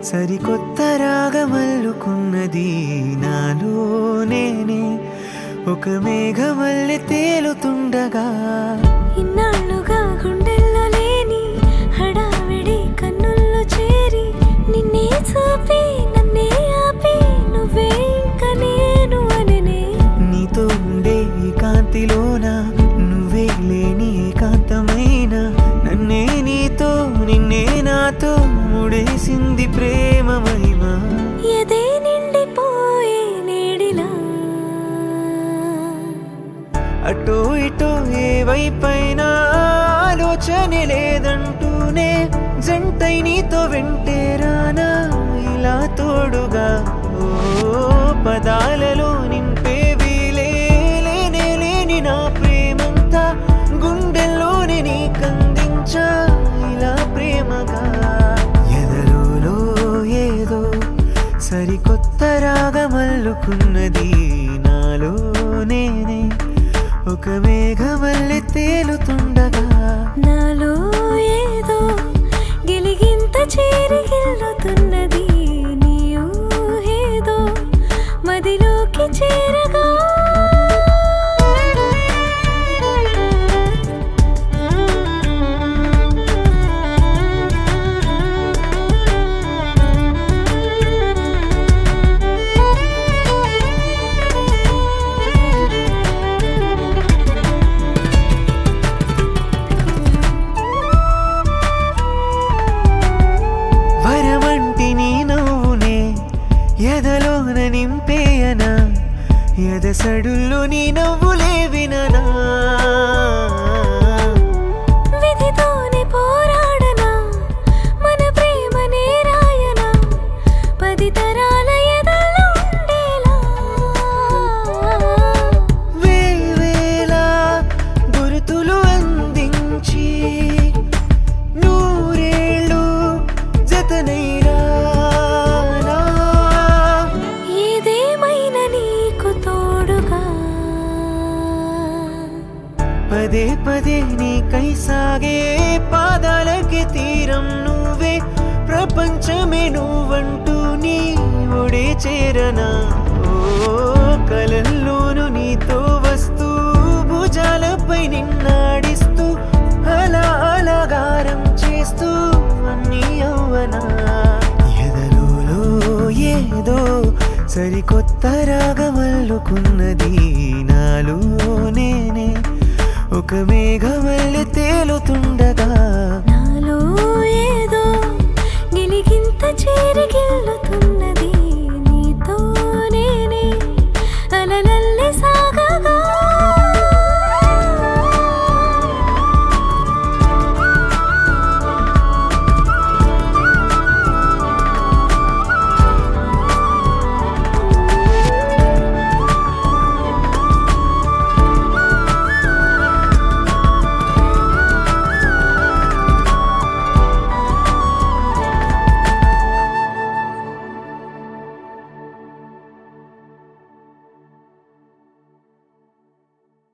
సరికొత్త రాగమల్లుకున్నది నాలో నేనే ఒక మేఘమల్లె తేలుతుండగా ఇన్నాళ్ళుగా గుండెల్లో లేని హడావిడి కన్నుల్లో చేరి నిన్నే చూపి నన్నే ఆపి నువ్వే ఇంక నేను అననే నీతో ఉండే ఈ కాంతిలోన నువ్వే లేని ఏకాంతమైన నన్నే నీతో నిన్నే నాతో ముడేసింది ప్రేమ మహిమ ఎదే నిండిపోయే నేడిలా అటో ఇటో ఏ వైపైనా ఆలోచన లేదంటూనే జంటై నీతో వెంటే రానా ఇలా తోడుగా ఓ పదాలలో నింపేవి లేనే లేని నా ప్రేమంతా గుండెల్లోనే నీకందించా ఇలా ప్రేమగా ఎదలో ఏదో సరికొత్త రాగమల్లుకున్నది నాలో నేనే ఒక మేఘమల్లి తేలుతుండగా నాలో ఏదో గిలిగింత చేరి గిల్లుతున్నది నీ ఊహేదో మదిలోకి చేరగా వరమంటి నీ నవ్వునే ఎదలోన నింపేయనా ఎదసడుల్లో నీ నవ్వులే విననా విధితోనే పోరాడనా మన ప్రేమనే రాయనా పది తరాల ఎదల్లో ఉండేలా వేవేలా గురుతులు అందించి నూరేళ్ళు జతనైరానా ఏదేమైనా నీకు తోడుగా పదే పదే నీకై సాగే పాదాలకి తీరం నువ్వే ప్రపంచమే నువ్వంటూ నీ ఒడే చేరనా ఓ కలల్లోను నీతో వస్తూ భుజాలపై నిన్నాడిస్తూ అలా అలాగారం చేస్తూ అన్నీ అవ్వనా ఎదలో ఏదో సరికొత్త రాగమల్లుకున్నది నాలో నేనే ఒక మేఘమల్లి తేలుతుండగా